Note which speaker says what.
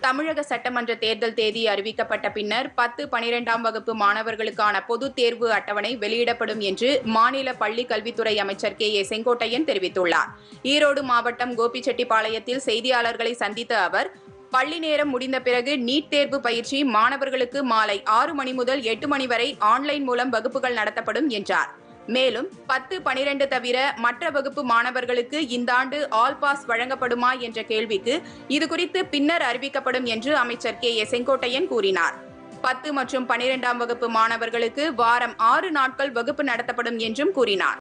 Speaker 1: தமிழக சட்டமன்ற தேர்தல் தேதி அறிவிக்கப்பட்ட பின்னர் பத்து பனிரெண்டாம் வகுப்பு மாணவர்களுக்கான பொதுத் தேர்வு அட்டவணை வெளியிடப்படும் என்று மாநில பள்ளிக் கல்வித்துறை அமைச்சர் கே ஏ செங்கோட்டையன் தெரிவித்துள்ளார் ஈரோடு மாவட்டம் கோபிச்செட்டிப்பாளையத்தில் செய்தியாளர்களை சந்தித்த அவர் பள்ளி நேரம் முடிந்த பிறகு நீட் தேர்வு பயிற்சி மாணவர்களுக்கு மாலை ஆறு மணி முதல் எட்டு மணி வரை ஆன்லைன் மூலம் வகுப்புகள் நடத்தப்படும் என்றார் மேலும் பத்து பனிரெண்டு தவிர மற்ற வகுப்பு மாணவர்களுக்கு இந்த ஆண்டு ஆல் பாஸ் வழங்கப்படுமா என்ற கேள்விக்கு இதுகுறித்து பின்னர் அறிவிக்கப்படும் என்று அமைச்சர் கே ஏ செங்கோட்டையன் கூறினார் பத்து மற்றும் பனிரெண்டாம் வகுப்பு மாணவர்களுக்கு வாரம் ஆறு நாட்கள் வகுப்பு நடத்தப்படும் என்றும் கூறினார்